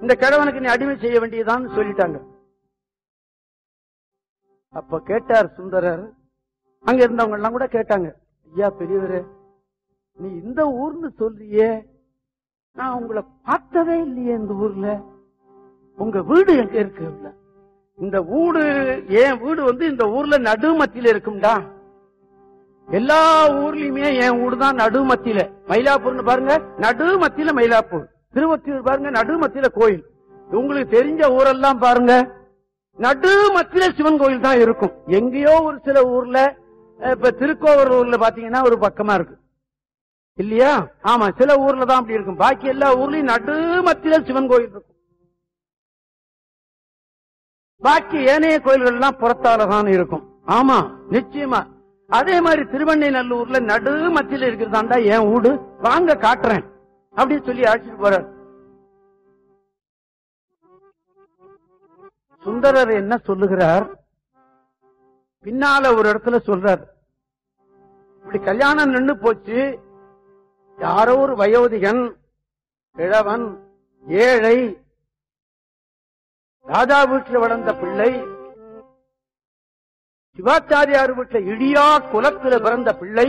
இந்த கிழவனுக்கு நீ அடிமை செய்ய வேண்டியதான்னு சொல்லிட்டாங்க அப்ப கேட்டார் சுந்தரர் அங்க இருந்தவங்க எல்லாம் கூட கேட்டாங்க ஐயா பெரியவரே நீ இந்த ஊர்னு சொல்றியே நான் உங்களை பார்த்ததே இல்லையே இந்த ஊர்ல உங்க வீடு எங்க இருக்கு இந்த வீடு என் வீடு வந்து இந்த ஊர்ல நடுமத்தியில இருக்கும்டா எல்லா ஊர்லயுமே என் ஊடு தான் நடுமத்தியில மயிலாப்பூர்னு பாருங்க நடுமத்தியில மயிலாப்பூர் திருவத்தியூர் பாருங்க நடுமத்தியில கோயில் உங்களுக்கு தெரிஞ்ச ஊரெல்லாம் பாருங்க நடுமத்தியில சிவன் கோயில் தான் இருக்கும் எங்கேயோ ஒரு சில ஊர்ல அஹ், இப்ப திருக்கோவூர் ஊர்ல பாத்தீங்கன்னா ஒரு பக்கமா இருக்கு இல்லையா ஆமா சில ஊர்ல தான் அப்படி இருக்கும் பாக்கி எல்லா ஊர்லயும் நடுமத்தியில சிவன் கோயில் இருக்கும் பாக்கி ஏனைய கோயில்கள் எல்லாம் புறத்தால தான் இருக்கும் ஆமா நிச்சயமா அதே மாதிரி திருவண்ணை நல்லூர்ல நடு மத்தியில இருக்கிறதாண்டா என் வீடு வாங்க காட்டுறேன் அப்படின்னு சொல்லி அழைச்சிட்டு போறார் சுந்தரர் என்ன சொல்லுகிறார் பின்னால ஒரு இடத்துல சொல்றார் இப்படி கல்யாணம் நின்னு போச்சு யாரோ ஒரு வயோதிகன் கிழவன் ஏழை ராஜா வீட்டில் வளர்ந்த பிள்ளை சிவாச்சாரியார் வீட்டில் இடியா குலத்தில் பிறந்த பிள்ளை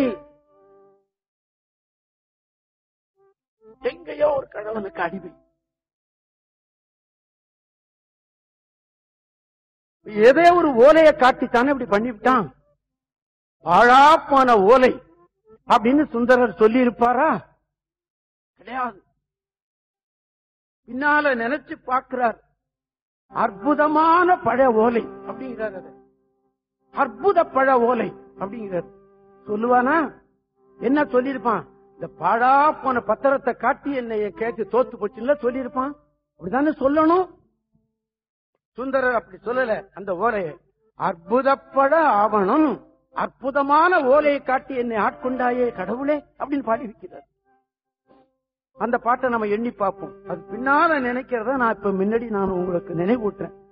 எங்கேயோ ஒரு கணவனுக்கு அடிமை ஏதோ ஒரு ஓலையை காட்டித்தானே இப்படி பண்ணிவிட்டான் பாழாப்பான ஓலை அப்படின்னு சுந்தரர் சொல்லி இருப்பாரா கிடையாது பின்னால நினைச்சு பார்க்கிறார் அற்புதமான பழ ஓலை அப்படிங்கிறார் அது அற்புத பழ ஓலை அப்படிங்கிறார் சொல்லுவானா என்ன சொல்லியிருப்பான் இந்த பாழா போன பத்திரத்தை காட்டி என்னை கேட்டு தோத்து போச்சுல்ல சொல்லியிருப்பான் அப்படிதானே சொல்லணும் சுந்தரர் அப்படி சொல்லல அந்த ஓலையை அற்புதப்பட ஆவணம் அற்புதமான ஓலையை காட்டி என்னை ஆட்கொண்டாயே கடவுளே அப்படின்னு பாடி வைக்கிறார் அந்த பாட்டை நம்ம எண்ணி பார்ப்போம் அது பின்னால நினைக்கிறத நான் இப்ப முன்னாடி நான் உங்களுக்கு நினைவூட்டுறேன்